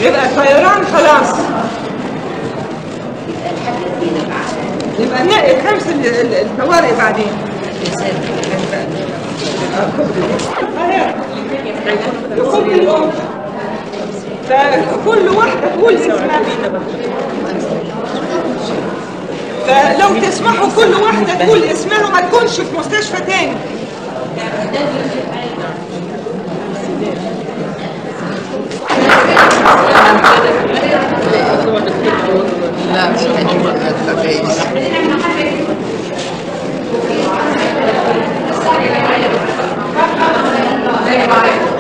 يبقى الطيران خلاص يبقى نلاقي الخمس ال- ال- الطوارئ بعدين لكل الأم فكل واحدة تقول اسمها فلو تسمحوا كل واحدة تقول اسمها ما تكونش في مستشفى تاني لا مش هجيب الفيس Thank you.